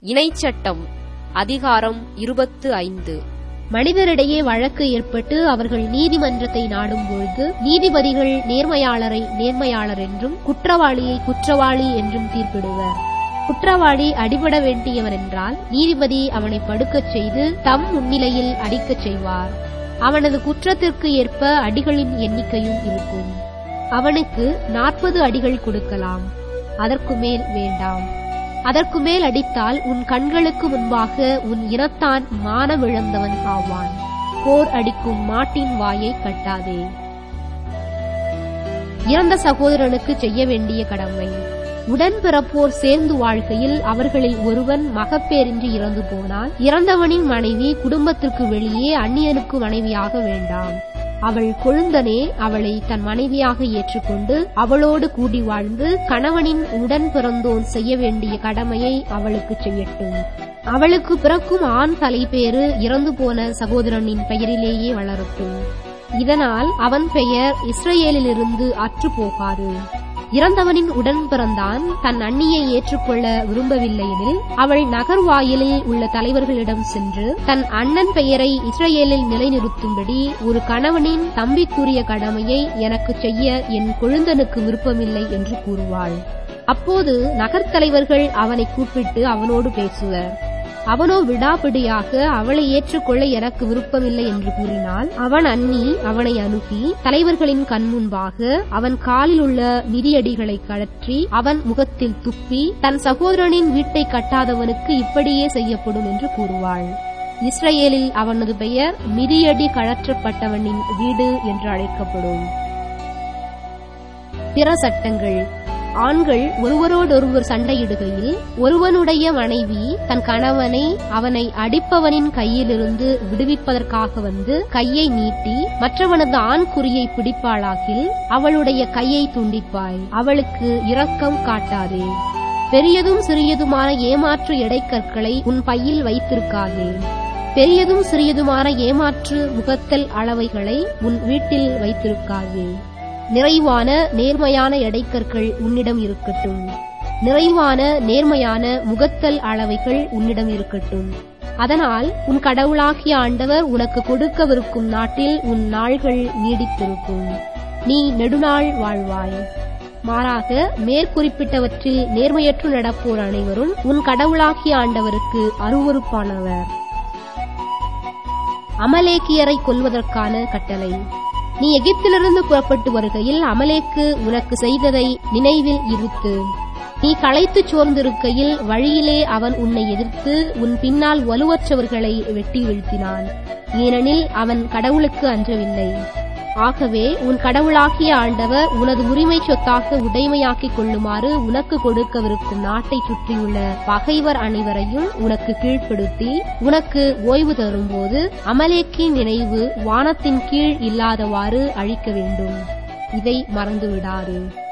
இணைச்சட்டம் அதிகாரம் இருபத்து ஐந்து மனிதரிடையே வழக்கு ஏற்பட்டு அவர்கள் நீதிமன்றத்தை நாடும்பொழுது நீதிபதிகள் நேர்மையாளரை நேர்மையாளர் என்றும் குற்றவாளியை குற்றவாளி என்றும் தீர்ப்பிடுவர் குற்றவாளி அடிபட வேண்டியவன் என்றால் நீதிபதி அவனை படுக்கச் செய்து தம் முன்னிலையில் அடிக்கச் செய்வார் அவனது குற்றத்திற்கு ஏற்ப அடிகளின் எண்ணிக்கையும் இருக்கும் அவனுக்கு நாற்பது அடிகள் கொடுக்கலாம் அதற்கு மேல் வேண்டாம் அதற்கு மேல் அடித்தால் உன் கண்களுக்கு முன்பாக உன் இனத்தான் மானமிழந்தவன் ஆவான் போர் அடிக்கும் மாட்டின் வாயை கட்டாதே இறந்த சகோதரனுக்கு செய்ய வேண்டிய கடமை உடன்பிறப்போர் சேர்ந்து வாழ்க்கையில் அவர்களில் ஒருவன் மகப்பேரின்றி இறந்து போனால் இறந்தவனின் மனைவி குடும்பத்திற்கு வெளியே அந்நியனுக்கு மனைவியாக வேண்டாம் அவள் கொழுந்தனே அவளை தன் மனைவியாக ஏற்றுக்கொண்டு அவளோடு கூடி வாழ்ந்து கணவனின் உடன் பிறந்தோன் செய்ய வேண்டிய கடமையை அவளுக்கு செய்யட்டும் அவளுக்கு பிறக்கும் ஆண் தலைப்பேறு இறந்து போன சகோதரனின் பெயரிலேயே வளரட்டும் இதனால் அவன் பெயர் இஸ்ரேலிலிருந்து அற்று போகாது இறந்தவனின் உடன் பிறந்தான் தன் அண்ணியை ஏற்றுக்கொள்ள விரும்பவில்லையெனில் அவள் நகர் வாயிலில் உள்ள தலைவர்களிடம் சென்று தன் அண்ணன் பெயரை இஸ்ரேலில் நிலைநிறுத்தும்படி ஒரு கணவனின் தம்பிக்குரிய கடமையை எனக்கு செய்ய என் கொழுந்தனுக்கு விருப்பமில்லை என்று கூறுவாள் அப்போது நகர் தலைவர்கள் அவனை கூப்பிட்டு அவனோடு பேசுவர் அவனோ விடாபிடியாக அவளை ஏற்றுக்கொள்ள எனக்கு விருப்பமில்லை என்று கூறினால் அவன் அண்ணி அவனை அணுகி தலைவர்களின் கண் முன்பாக அவன் காலில் உள்ள மிதியடிகளை கழற்றி அவன் முகத்தில் துப்பி தன் சகோதரனின் வீட்டை கட்டாதவனுக்கு இப்படியே செய்யப்படும் என்று கூறுவாள் இஸ்ரேலில் அவனது பெயர் மிதியடி கழற்றப்பட்டவனின் வீடு என்று அழைக்கப்படும் பிற சட்டங்கள் ஆண்கள் ஒருவரோடொருவர் சண்டையிடுகையில் ஒருவனுடைய மனைவி தன் கணவனை அவனை அடிப்பவனின் கையிலிருந்து விடுவிப்பதற்காக வந்து கையை நீட்டி மற்றவனது ஆண் குறியை பிடிப்பாளாகில் அவளுடைய கையை துண்டிப்பாய் அவளுக்கு இரக்கம் காட்டாதே பெரியதும் சிறியதுமான ஏமாற்று எடைக்கற்களை உன் பையில் வைத்திருக்காதே பெரியதும் சிறியதுமான ஏமாற்று முகத்தல் அளவைகளை உன் வீட்டில் வைத்திருக்காதே நிறைவான நேர்மையான எடைக்கற்கள் உன்னிடம் இருக்கட்டும் நிறைவான நேர்மையான முகத்தல் அளவைகள் உன்னிடம் இருக்கட்டும் அதனால் உன் கடவுளாகிய ஆண்டவர் உனக்கு கொடுக்கவிருக்கும் நாட்டில் உன் நாள்கள் நீடித்திருக்கும் நீ நெடுநாள் வாழ்வாய் மாறாக மேற்குறிப்பிட்டவற்றில் நேர்மையற்று நடப்போர் அனைவரும் உன் கடவுளாகிய ஆண்டவருக்கு அருவறுப்பானவர் அமலேக்கியரை கொல்வதற்கான கட்டளை நீ எகிப்திலிருந்து புறப்பட்டு வருகையில் அமலேக்கு உனக்கு செய்ததை நினைவில் இருத்து நீ களைத்து சோர்ந்திருக்கையில் வழியிலே அவன் உன்னை எதிர்த்து உன் பின்னால் வலுவற்றவர்களை வெட்டி வீழ்த்தினான் ஏனெனில் அவன் கடவுளுக்கு அஞ்சவில்லை ஆகவே உன் கடவுளாகிய ஆண்டவர் உனது உரிமை சொத்தாக உடைமையாக்கிக் கொள்ளுமாறு உனக்கு கொடுக்கவிருக்கும் நாட்டை சுற்றியுள்ள பகைவர் அனைவரையும் உனக்கு கீழ்ப்படுத்தி உனக்கு ஓய்வு தரும்போது அமலேக்கின் நினைவு வானத்தின் கீழ் இல்லாதவாறு அழிக்க வேண்டும் இதை மறந்துவிடாது